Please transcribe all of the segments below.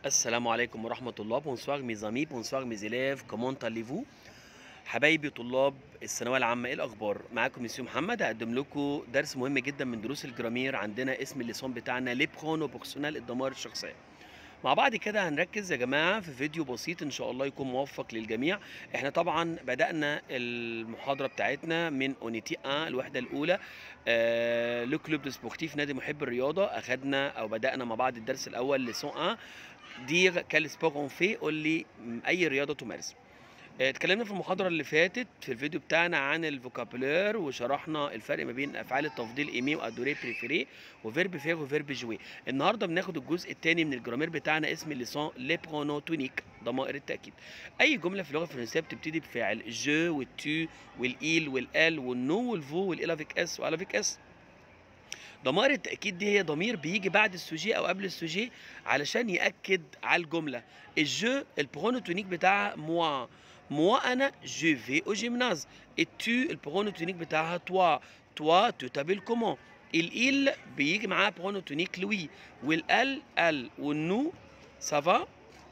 السلام عليكم ورحمة الله بونسوار ميز امي بونسوار ميز élèves كومون تاليفو حبايبي طلاب الثانوية العامة ايه الأخبار؟ معاكم ميسيو محمد هقدم لكم درس مهم جدا من دروس الجرامير عندنا اسم الليسون بتاعنا لي برونو بوكسونال الضمائر الشخصية مع بعض كده هنركز يا جماعة في فيديو بسيط إن شاء الله يكون موفق للجميع احنا طبعا بدأنا المحاضرة بتاعتنا من اونيتي 1 الوحدة الأولى آه لو كلوب دو سبورتيف نادي محب الرياضة أخدنا أو بدأنا مع بعض الدرس الأول لسون 1 دير كال سبور اون في قول لي أي رياضة تمارس آه، اتكلمنا في المحاضرة اللي فاتت في الفيديو بتاعنا عن الفوكابولير وشرحنا الفرق ما بين افعال التفضيل ايمي وادوري بريفيري وفيرب فير وفيرب جوي النهارده بناخد الجزء الثاني من الجرامير بتاعنا اسم الليسون لي برونو تونيك ضمائر التاكيد اي جمله في اللغه الفرنسيه بتبتدي بفاعل جو والتو والايل والال والنو والفو والالافيك اس والافيك اس ضمائر التأكيد دي هي ضمير بيجي بعد السوجي أو قبل السوجي علشان يأكد على الجملة الجو البرونوتونيك بتاعها موا موا أنا جو في أو جيمناز التو البرونوتونيك بتاعها توا توا تو تابيل كومون الإيل بيجي معاها برونوتونيك لوي والال ال والنو سافا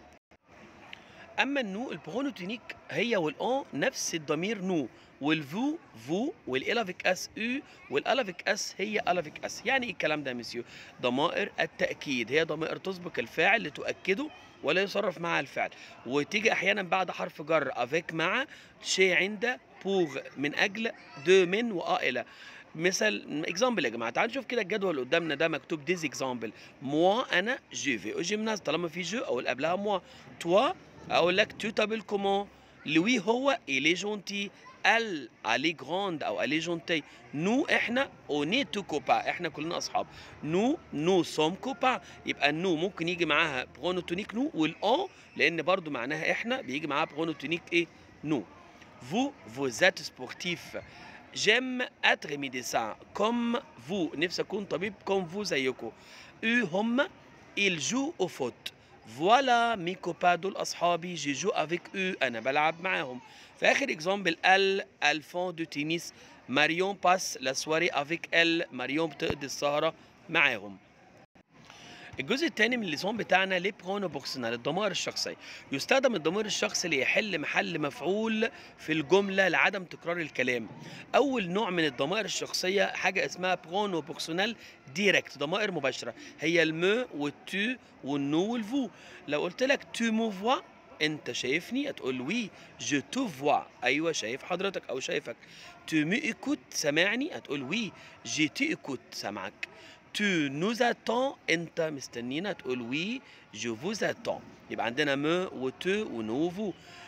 اما النو البرونوتونيك هي والان نفس الضمير نو والفو فو والالافيك اس او والالافيك اس هي الافيك اس يعني ايه الكلام ده يا مسيو ضمائر التاكيد هي ضمائر تسبق الفاعل لتؤكده ولا يصرف معها الفعل وتيجي احيانا بعد حرف جر افيك مع شيء عند بوغ من اجل دو من والى مثال اكزامبل يا جماعه تعالوا نشوف كده الجدول اللي قدامنا ده مكتوب ديز اكزامبل موا انا جو في او جيمناز طالما في جو او اللي قبلها موا توا اقول لك تو تابل كومون لوي هو الي جونتي ال الي جراند او الي جونتي نو احنا اوني تو كوبا احنا كلنا اصحاب نو نو سوم كوبا يبقى النو ممكن يجي معاها برونوتونيك نو والان لان برضو معناها احنا بيجي معاها برونوتونيك ايه نو vous vous êtes sportif j'aime être médecin comme vous نفسي اكون طبيب comme vous زيكم eux هم ils jouent au foot فوالا مي كوبا دول اصحابي جي جو افيك او انا بلعب معاهم في اخر اكزامبل ال الفون دو تينيس ماريون باس لا سواري افيك ال ماريون بتقضي السهره معاهم الجزء الثاني من الليسون بتاعنا لي برونو بوكسونال الضمائر الشخصيه يستخدم الضمير الشخصي ليحل محل مفعول في الجمله لعدم تكرار الكلام اول نوع من الضمائر الشخصيه حاجه اسمها برونو بوكسونال ديريكت ضمائر مباشره هي المو والتو والنو والفو لو قلت لك تو مو فوا انت شايفني هتقول وي جو تو فوا ايوه شايف حضرتك او شايفك تو مي ايكوت سامعني هتقول وي جي تي ايكوت سامعك tu nous attends انت مستنينا تقول وي جو فوز اتون يبقى عندنا مو وتو ونو فو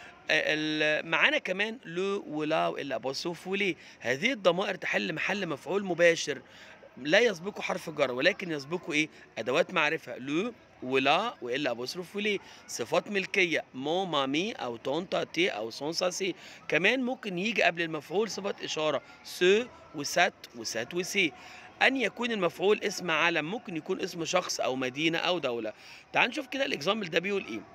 ال- معانا كمان لو ولا والا بوصف وليه هذه الضمائر تحل محل مفعول مباشر لا يسبقه حرف جر ولكن يسبقه ايه ادوات معرفه لو ولا والا بصرف وليه صفات ملكيه مو مامي او تون تاتي او سون ساسي كمان ممكن يجي قبل المفعول صفه اشاره سو وسات وسات وسي ان يكون المفعول اسم علم ممكن يكون اسم شخص او مدينه او دوله تعال نشوف كده الاكزامبل ده بيقول ايه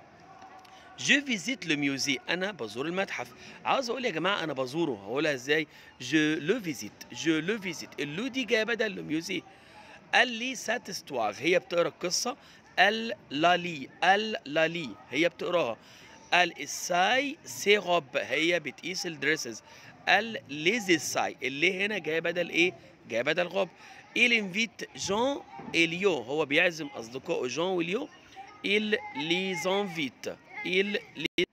جو فيزيت لو ميوزي انا بزور المتحف عاوز اقول يا جماعه انا بزوره هقولها ازاي جو لو فيزيت جو لو فيزيت اللو دي جايه بدل لو ميوزي قال لي سات استواغ هي بتقرا القصه ال لالي ال لالي هي بتقراها ال الساي سيروب هي بتقيس الدريسز ال ليزيساي اللي هنا جايه بدل ايه جايه بدل غاب il invite جون اليو هو بيعزم اصدقائه جون وليو il les invite il les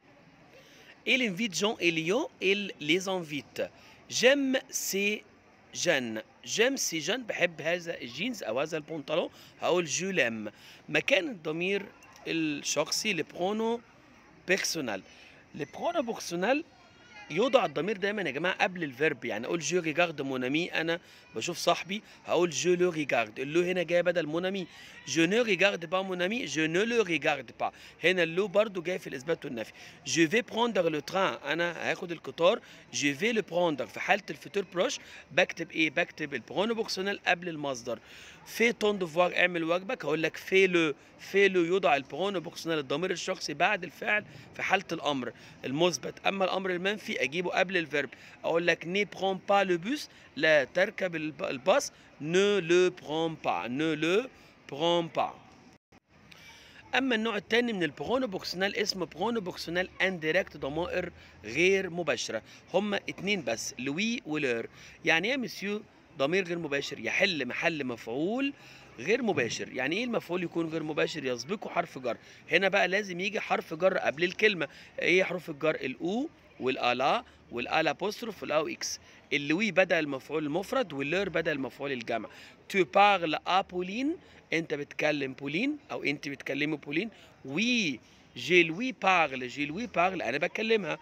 il invite Jean et Lyon il les invite j'aime ces jeunes j'aime ces jeunes بحب هذا الجينز او هذا البنطلون هقول جو لام مكان الضمير الشخصي لبرونو بيرسونال لبرونو بيرسونال يوضع الضمير دايما يا جماعه قبل الفيرب يعني اقول جو ريجارد مونامي انا بشوف صاحبي هقول جو لو ريجارد اللو هنا جاي بدل مونامي جو نو ريجارد با مونامي جو نو لو ريجارد با هنا اللو برضو جاي في الاثبات والنفي جو في بروندر لو تران انا هاخد القطار جو في لو بروندر في حاله الفيتور بروش بكتب ايه بكتب البرونو بوكسونال قبل المصدر في تون دفوار اعمل واجبك هقول لك في لو في لو يوضع البرونو بوكسونال الضمير الشخصي بعد الفعل في حاله الامر المثبت اما الامر المنفي اجيبه قبل الفيرب اقول لك ني برون با لو بوس لا تركب الب- الباص ne le prends pas ne le prends pas اما النوع الثاني من البرونوبوكسونال اسمه برونوبوكسونال انديركت ضمائر غير مباشره هما اتنين بس لوي ولير يعني ايه يا مسيو ضمير غير مباشر يحل محل مفعول غير مباشر يعني ايه المفعول يكون غير مباشر يسبقه حرف جر هنا بقى لازم يجي حرف جر قبل الكلمه ايه حروف الجر الاو والالا والالا بوستروف والاو اكس اللوي بدا المفعول المفرد واللير بدا المفعول الجمع تو بارل ا بولين انت بتكلم بولين او انت بتكلمي بولين وي جي لوي بارل جي لوي بارل انا بكلمها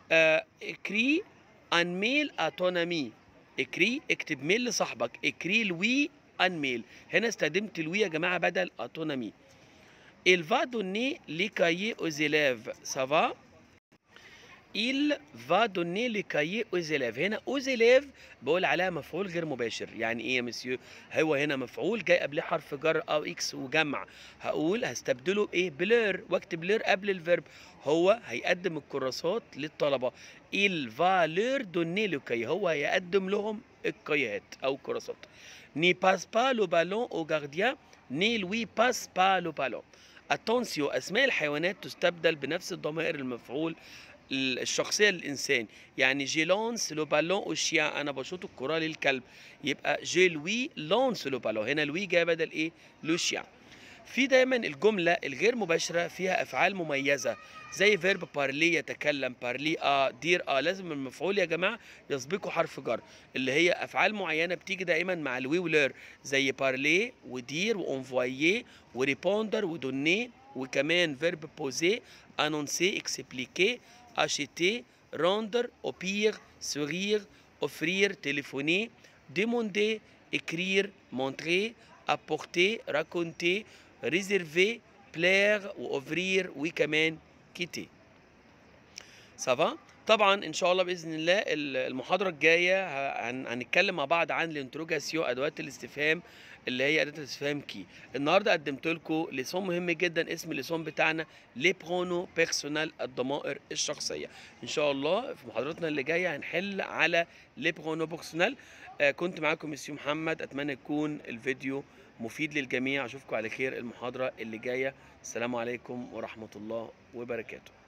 اكري ان ميل ا تون امي اكري اكتب ميل لصاحبك اكري لوي ان ميل هنا استخدمت الوي يا جماعه بدل اتونامي il va donner les cahiers aux élèves ça va il va donner les cahiers aux élèves هنا aux élèves بقول عليها مفعول غير مباشر يعني ايه يا مسيو هو هنا مفعول جاي قبليه حرف جر او اكس وجمع هقول هستبدله بايه بلير واكتب لير قبل الفيرب هو هيقدم الكراسات للطلبه il va leur donner le cahier هو هيقدم لهم الكايات او الكراسات ne passe pas le ballon au gardien ne lui passe pas le ballon اتونسيو اسماء الحيوانات تستبدل بنفس الضمائر المفعول الشخصيه للانسان يعني جي لونس لو بالون او شيان انا بشوط الكره للكلب يبقى جي لوي لونس لو بالون هنا لوي جاي بدل ايه لو شيان في دايما الجمله الغير مباشره فيها افعال مميزه زي فيرب بارلي يتكلم بارلي اه دير اه لازم المفعول يا جماعه يسبقه حرف جر اللي هي افعال معينه بتيجي دائما مع الوي ولير زي بارلي ودير وانفوايي وريبوندر ودوني وكمان فيرب بوزي انونسي اكسبليكي acheter, rendre, au pire, sourire, offrir, téléphoner, demander, écrire, montrer, apporter, raconter, réserver, plaire وoffrir وكمان quitter. Ça va؟ طبعا ان شاء الله باذن الله المحاضره الجايه هنتكلم مع بعض عن الانتروجاسيو ادوات الاستفهام اللي هي اداه الاستفهام كي النهارده قدمت لكم لسون مهم جدا اسم اللسون بتاعنا لي برونو بيرسونال الضمائر الشخصيه ان شاء الله في محاضرتنا اللي جايه هنحل على لي برونو بيرسونال آه كنت معاكم مسيو محمد اتمنى يكون الفيديو مفيد للجميع اشوفكم على خير المحاضره اللي جايه السلام عليكم ورحمه الله وبركاته